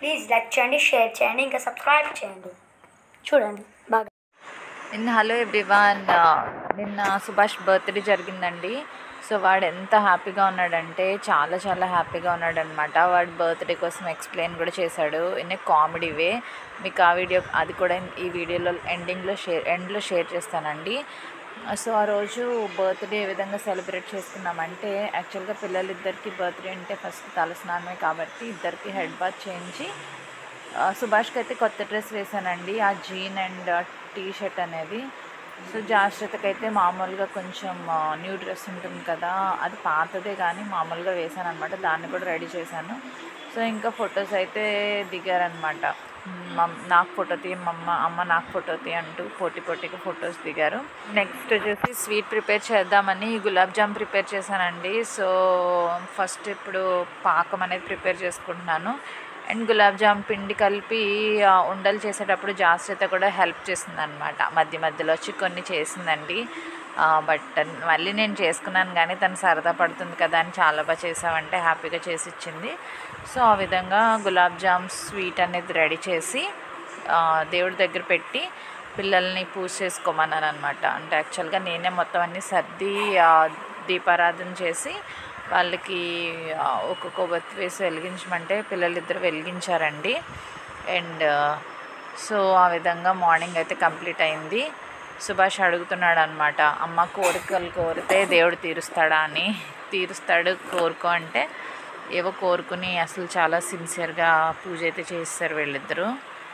Please like చేయండి share చేయండి ఇంకా సబ్స్క్రైబ్ చేయండి చూడండి బాగా నిన్న హలో ఎవ్రీవన్ నిన్న సుభాష్ బర్త్డే జరిగిందండి సో వాడు ఎంత హ్యాపీగా ఉన్నాడంటే చాలా చాలా హ్యాపీగా ఉన్నాడనమాట వాడు బర్త్డే కోసం ఎక్స్ప్లెయిన్ కూడా చేశాడు ఇన్ కామెడీ వే మీకు ఆ వీడియో అది కూడా ఈ వీడియోలో ఎండింగ్లో షేర్ ఎండ్లో షేర్ చేస్తానండి సో ఆ రోజు బర్త్డే ఏ విధంగా సెలబ్రేట్ చేసుకున్నామంటే యాక్చువల్గా పిల్లలిద్దరికి బర్త్డే అంటే ఫస్ట్ తలస్నానమే కాబట్టి ఇద్దరికి హెడ్ బాత్ చేయించి ఆ, సుభాష్కి అయితే కొత్త డ్రెస్ వేసానండి ఆ జీన్ అండ్ టీ షర్ట్ అనేది సో జాస్రతకి అయితే మామూలుగా కొంచెం న్యూ డ్రెస్ ఉంటుంది కదా అది పాతదే కానీ మామూలుగా వేసాను అనమాట దాన్ని కూడా రెడీ చేశాను సో ఇంకా ఫొటోస్ అయితే దిగారనమాట మమ్ నాకు ఫోటో తీ మమ్మ అమ్మ నాకు ఫోటో తీ అంటూ పోటీ పోటీగా ఫొటోస్ దిగారు నెక్స్ట్ వచ్చేసి స్వీట్ ప్రిపేర్ చేద్దామని గులాబ్ జామ్ ప్రిపేర్ చేశానండి సో ఫస్ట్ ఇప్పుడు పాకం అనేది ప్రిపేర్ చేసుకుంటున్నాను అండ్ గులాబ్ జామ్ పిండి కలిపి ఆ, ఉండలు చేసేటప్పుడు జాస్రత కూడా హెల్ప్ చేసింది అనమాట మధ్య మధ్యలో వచ్చి కొన్ని చేసిందండి బట్ మళ్ళీ నేను చేసుకున్నాను కానీ తను సరదా పడుతుంది కదా అని చాలా బాగా చేసావంటే హ్యాపీగా చేసి ఇచ్చింది సో ఆ విధంగా గులాబ్ జామ్ స్వీట్ అనేది రెడీ చేసి ఆ, దేవుడి దగ్గర పెట్టి పిల్లల్ని పూజ చేసుకోమన్నాను అనమాట అంటే యాక్చువల్గా నేనే మొత్తం అన్నీ సర్ది ఆ, దీపారాధన చేసి వాళ్ళకి ఆ, ఒక కొవ్వొత్తి వేసి వెలిగించమంటే పిల్లలిద్దరు వెలిగించారండి అండ్ సో ఆ విధంగా మార్నింగ్ అయితే కంప్లీట్ అయింది సుభాష్ అడుగుతున్నాడు అనమాట అమ్మ కోరికలు కోరితే దేవుడు తీరుస్తాడా అని తీరుస్తాడు కోరుకో అంటే ఏవో కోరుకుని అసలు చాలా సిన్సియర్గా పూజ అయితే చేస్తారు వీళ్ళిద్దరూ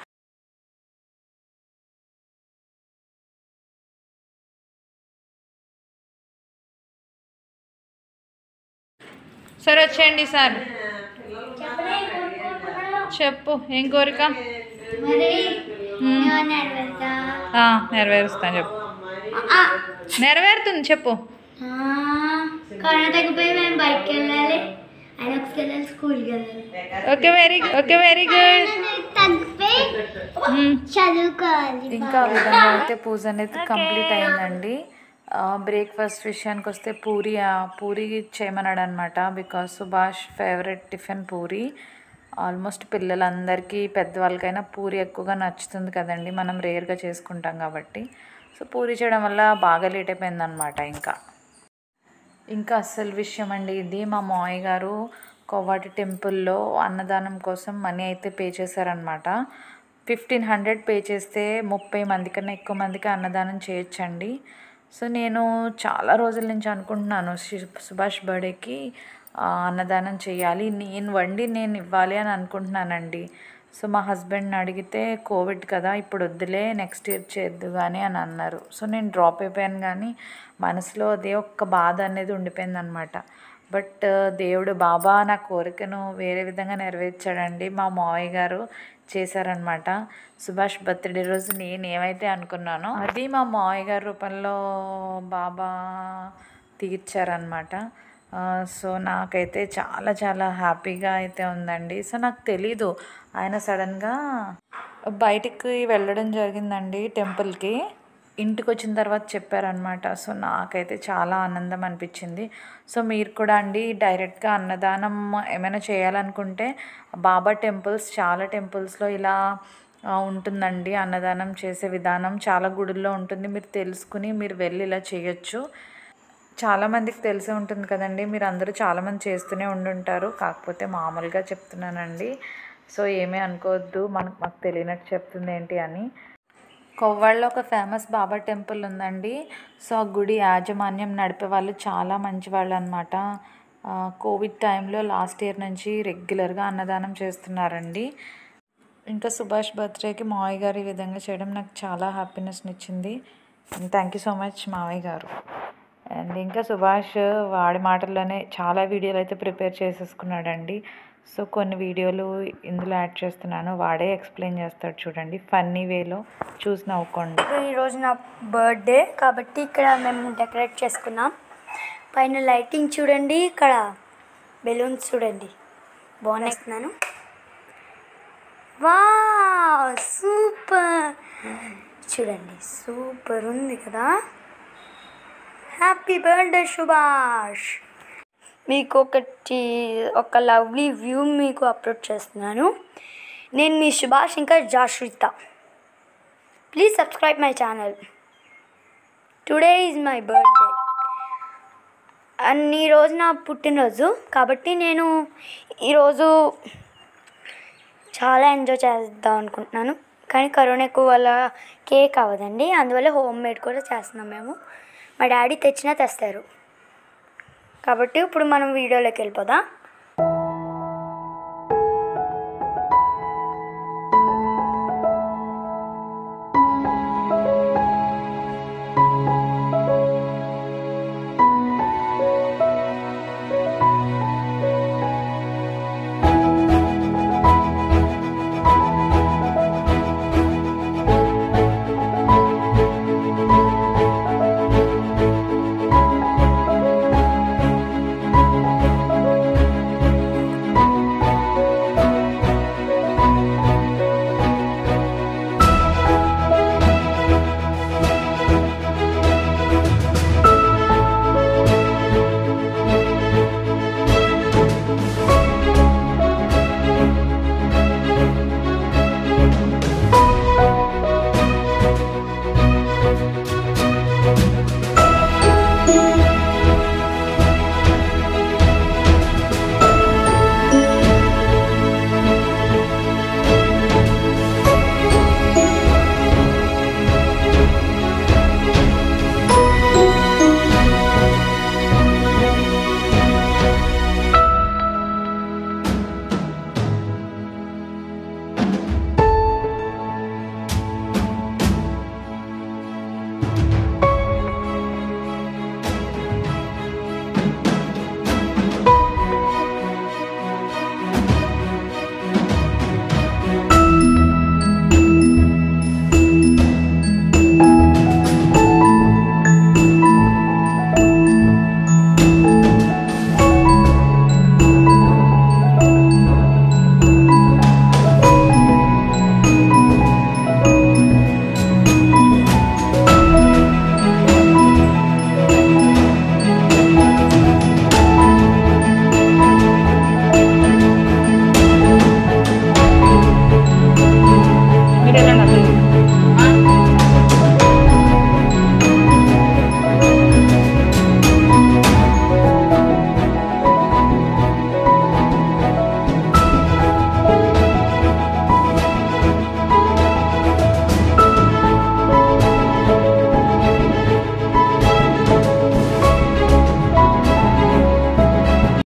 సరే వచ్చేయండి సార్ చెప్పు ఏం కోరిక మరి మ్మ్. ఆ, నెరవేరుస్తాను చెప్పు నెరవేరుతుంది చెప్పు కర్ణాటక పోయి మేము బయటకు వెళ్ళాలి ఆయన ఒకసారి వెళ్ళాలి స్కూల్కి వెళ్ళాలి okay very okay very good తగ్గిపోయి చదువుకోవాలి ఇంకా ఆ విధంగా అయితే పూజ అనేది కంప్లీట్ అయిందండి బ్రేక్ఫాస్ట్ విషయానికి వస్తే పూరి ఆ, పూరి చేయమన్నాడు అనమాట because Subhash favourite tiffin puri almost పిల్లలందరికీ పెద్దవాళ్ళకైనా పూరి ఎక్కువగా నచ్చుతుంది కదండి మనం రేర్గా చేసుకుంటాం కాబట్టి సో పూరి చేయడం వల్ల బాగా లేట్ అయిపోయిందనమాట ఇంకా ఇంకా అస్సలు విషయం అండి ఇది మా మావయ్య గారు కొవ్వాటి టెంపుల్లో అన్నదానం కోసం మనీ అయితే పే చేశారనమాట ఫిఫ్టీన్ హండ్రెడ్ పే చేస్తే ముప్పై మంది కన్నా ఎక్కువ మందికి అన్నదానం చేయొచ్చండి సో నేను చాలా రోజుల నుంచి అనుకుంటున్నాను సు- సుభాష్ బర్త్డేకి ఆ, అన్నదానం చేయాలి నేను వండి నేను ఇవ్వాలి అని అనుకుంటున్నానండి సో మా హస్బెండ్ని అడిగితే కోవిడ్ కదా ఇప్పుడు వద్దులే నెక్స్ట్ ఇయర్ చేద్దు కానీ అని అన్నారు సో నేను డ్రాప్ అయిపోయాను కానీ మనసులో అదే ఒక్క బాధ అనేది ఉండిపోయింది అనమాట బట్ దేవుడు బాబా నా కోరికను వేరే విధంగా నెరవేర్చాడండి మా మావయ్య గారు చేశారనమాట సుభాష్ బర్త్డే రోజు నేను ఏమైతే అనుకున్నానో అది మా మావయ్య గారి రూపంలో బాబా తీర్చారనమాట ఆ, సో నాకైతే చాలా చాలా హ్యాపీగా అయితే ఉందండి సో నాకు తెలీదు ఆయన సడన్గా బయటికి వెళ్ళడం జరిగిందండి టెంపుల్కి ఇంటికి వచ్చిన తర్వాత చెప్పారనమాట సో నాకైతే చాలా ఆనందం అనిపించింది సో మీరు కూడా అండి డైరెక్ట్గా అన్నదానం ఏమైనా చేయాలనుకుంటే బాబా టెంపుల్స్ చాలా టెంపుల్స్లో ఇలా ఆ, ఉంటుందండి అన్నదానం చేసే విధానం చాలా గుడుల్లో ఉంటుంది మీరు తెలుసుకుని మీరు వెళ్ళి ఇలా చేయొచ్చు చాలామందికి తెలిసే ఉంటుంది కదండి మీరు అందరూ చాలామంది చేస్తూనే ఉండుంటారు కాకపోతే మామూలుగా చెప్తున్నానండి సో ఏమీ అనుకోవద్దు మనకు మాకు తెలియనట్టు చెప్తుంది ఏంటి అని కొవ్వాళ్ళలో ఒక ఫేమస్ బాబా టెంపుల్ ఉందండి సో ఆ గుడి యాజమాన్యం నడిపే వాళ్ళు చాలా మంచి వాళ్ళు అనమాట కోవిడ్ టైంలో లాస్ట్ ఇయర్ నుంచి రెగ్యులర్గా అన్నదానం చేస్తున్నారండి ఇంకా సుభాష్ బర్త్డేకి మావయ్య గారు ఈ విధంగా చేయడం నాకు చాలా హ్యాపీనెస్ని ఇచ్చింది and thank you so much మావయ్య గారు అండ్ ఇంకా సుభాష్ వాడి మాటల్లోనే చాలా వీడియోలు అయితే ప్రిపేర్ చేసేసుకున్నాడండి సో కొన్ని వీడియోలు ఇందులో యాడ్ చేస్తున్నాను వాడే ఎక్స్ప్లెయిన్ చేస్తాడు చూడండి ఫన్నీ వేలో చూసి నవ్వుకోండి ఈరోజు నా బర్త్డే కాబట్టి ఇక్కడ మేము డెకరేట్ చేసుకున్నాం పైన లైటింగ్ చూడండి ఇక్కడ బెలూన్స్ చూడండి బాగున్నాను వా సూపర్ చూడండి సూపర్ ఉంది కదా హ్యాపీ బర్త్డే సుభాష్ మీకు ఒకటి ఒక లవ్లీ వ్యూ మీకు అప్లోడ్ చేస్తున్నాను నేను మీ సుభాష్ ఇంకా Jashrita please subscribe my channel today is my birthday and ఈరోజు నా పుట్టినరోజు కాబట్టి నేను ఈరోజు చాలా ఎంజాయ్ చేద్దాం అనుకుంటున్నాను కానీ కరోనా ఎక్కువ వల్ల కేక్ అవ్వదండి అందువల్ల హోమ్ మేడ్ కూడా చేస్తున్నాం మేము మా డాడీ తెచ్చినా తెస్తారు కాబట్టి ఇప్పుడు మనం వీడియోలోకి వెళ్ళిపోదాం